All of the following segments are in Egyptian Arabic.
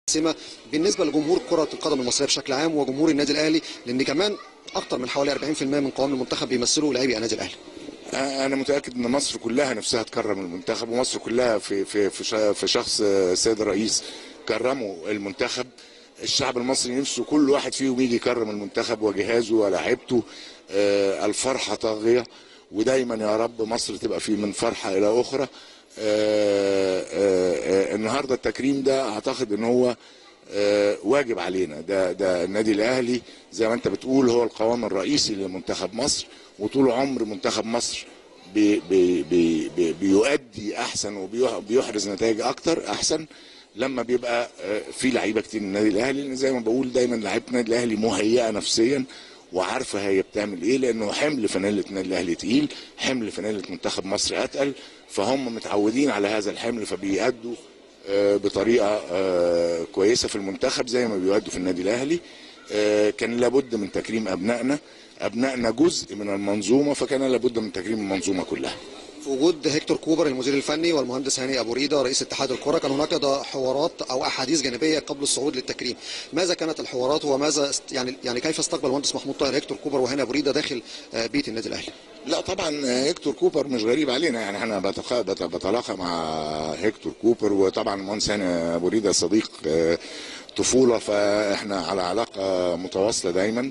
حاسمه بالنسبه لجمهور كره القدم المصريه بشكل عام وجمهور النادي الاهلي لان كمان اكثر من حوالي 40% من قوام المنتخب بيمثلوا لاعبي النادي الاهلي انا متاكد ان مصر كلها نفسها تكرم المنتخب ومصر كلها في في في شا- في شخص السيد الرئيس كرموا المنتخب الشعب المصري نفسه كل واحد فيهم يجي يكرم المنتخب وجهازه ولاعيبته آه، الفرحه طاغيه ودايما يا رب مصر تبقى في من فرحه الى اخرى آه، آه، آه، النهارده التكريم ده اعتقد ان هو آه، واجب علينا ده ده النادي الاهلي زي ما انت بتقول هو القوام الرئيسي لمنتخب مصر وطول عمر منتخب مصر بي بي بي بي بيؤدي احسن وبيحرز نتائج اكتر احسن لما بيبقى آه، في لعيبه كتير من النادي الاهلي لان زي ما بقول دايما لعيبه النادي الاهلي مهيئه نفسيا وعارفه هي بتعمل ايه لانه حمل فانيله النادي الاهلي تقيل حمل فانيله منتخب مصر اتقل فهم متعودين على هذا الحمل فبيأدوا آه، بطريقه آه، كويسه في المنتخب زي ما بيؤدوا في النادي الاهلي آه، كان لابد من تكريم ابنائنا ابنائنا جزء من المنظومه فكان لابد من تكريم المنظومه كلها في وجود هيكتور كوبر المدير الفني والمهندس هاني ابو ريده رئيس اتحاد الكره كان هناك ده حوارات او احاديث جانبيه قبل الصعود للتكريم ماذا كانت الحوارات وماذا است- يعني يعني كيف استقبل المهندس محمود طاهر هيكتور كوبر وهاني ابو ريده داخل آه، بيت النادي الاهلي لا طبعا هيكتور كوبر مش غريب علينا يعني انا بتخ- بت- بتلاقى مع هيكتور كوبر وطبعا المهندس هاني ابو ريده صديق آه، طفوله فاحنا على علاقه متواصله دايما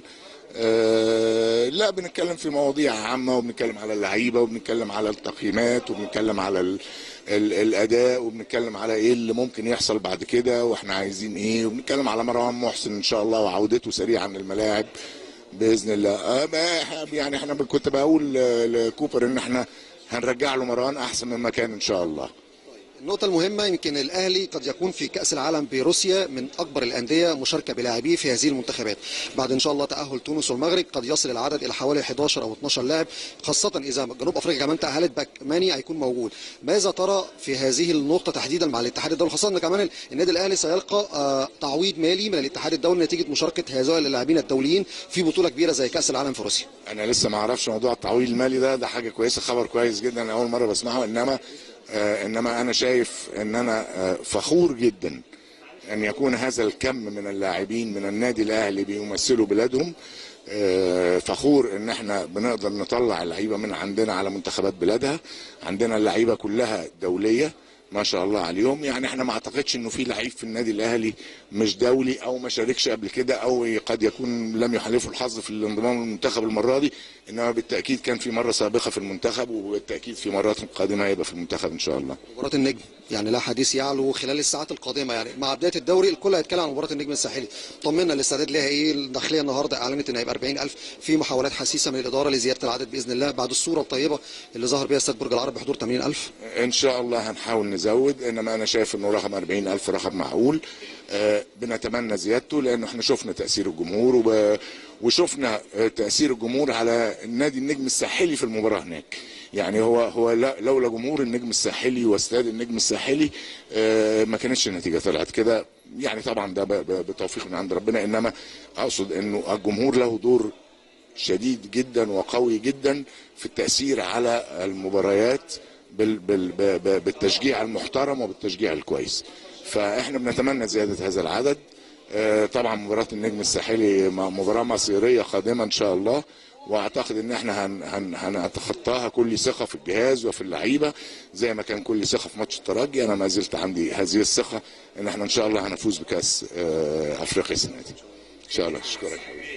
آه، لا بنتكلم في مواضيع عامه وبنتكلم على اللعيبه وبنتكلم على التقييمات وبنتكلم على ال ال الاداء وبنتكلم على ايه اللي ممكن يحصل بعد كده واحنا عايزين ايه وبنتكلم على مروان محسن ان شاء الله وعودته سريعا للملاعب باذن الله آه، ما- يعني احنا كنت بقول ل- لكوبر ان احنا هنرجع له مروان احسن مما كان ان شاء الله النقطة المهمة يمكن الأهلي قد يكون في كأس العالم بروسيا من أكبر الأندية مشاركة بلاعبيه في هذه المنتخبات بعد إن شاء الله تأهل تونس والمغرب قد يصل العدد إلى حوالي 11 أو 12 لاعب خاصة إذا جنوب أفريقيا كمان تأهلت باك ماني هيكون موجود ماذا ترى في هذه النقطة تحديدا مع الاتحاد الدولي خاصة أن كمان النادي الأهلي سيلقى آه، تعويض مالي من الاتحاد الدولي نتيجة مشاركة هؤلاء اللاعبين الدوليين في بطولة كبيرة زي كأس العالم في روسيا انا لسه ما اعرفش موضوع التعويض المالي ده ده حاجه كويسه خبر كويس جدا أنا اول مره بسمعه انما آه انما انا شايف ان انا آه فخور جدا ان يكون هذا الكم من اللاعبين من النادي الاهلي بيمثلوا بلادهم آه، فخور ان احنا بنقدر نطلع اللعيبه من عندنا على منتخبات بلادها عندنا اللعيبه كلها دوليه ما شاء الله عليهم يعني احنا ما اعتقدش انه في لعيب في النادي الاهلي مش دولي او ما شاركش قبل كده او قد يكون لم يحالفه الحظ في الانضمام للمنتخب المره دي انما بالتاكيد كان في مره سابقه في المنتخب وبالتاكيد في مرات قادمه هيبقى في المنتخب ان شاء الله مباراة النجم يعني لا حديث يعلو خلال الساعات القادمة يعني مع بداية الدوري الكل هيتكلم عن مباراة النجم الساحلي طمنا الاستعداد ليها ايه الداخلية النهاردة اعلنت ان هيبقى 40000 في محاولات حسيسة من الإدارة لزيادة العدد بإذن الله بعد الصورة الطيبة اللي ظهر بها استاد برج العرب بحضور 80000 ان شاء الله هنحاول نزود انما انا شايف انه رقم 40000 رقم معقول آه، بنتمنى زيادته لانه احنا شفنا تاثير الجمهور وب... وشفنا آه، تاثير الجمهور على النادي النجم الساحلي في المباراه هناك يعني هو هو لا- لولا جمهور النجم الساحلي واستاد النجم الساحلي آه، ما كانتش النتيجه طلعت كده يعني طبعا ده ب- ب- بتوفيق من عند ربنا انما اقصد انه الجمهور له دور شديد جدا وقوي جدا في التأثير على المباريات بال بال ب- ب- بالتشجيع المحترم وبالتشجيع الكويس فاحنا بنتمنى زيادة هذا العدد آه، طبعا مباراة النجم الساحلي م- مباراة مصيرية قادمة ان شاء الله واعتقد ان احنا هن هن هنتخطاها كل ثقة في الجهاز وفي اللعيبة زي ما كان كل ثقة في ماتش الترجي انا ما زلت عندي هذه الثقة ان احنا ان شاء الله هنفوز بكاس آه، افريقيا السنة دي ان شاء الله اشكرك حبيبي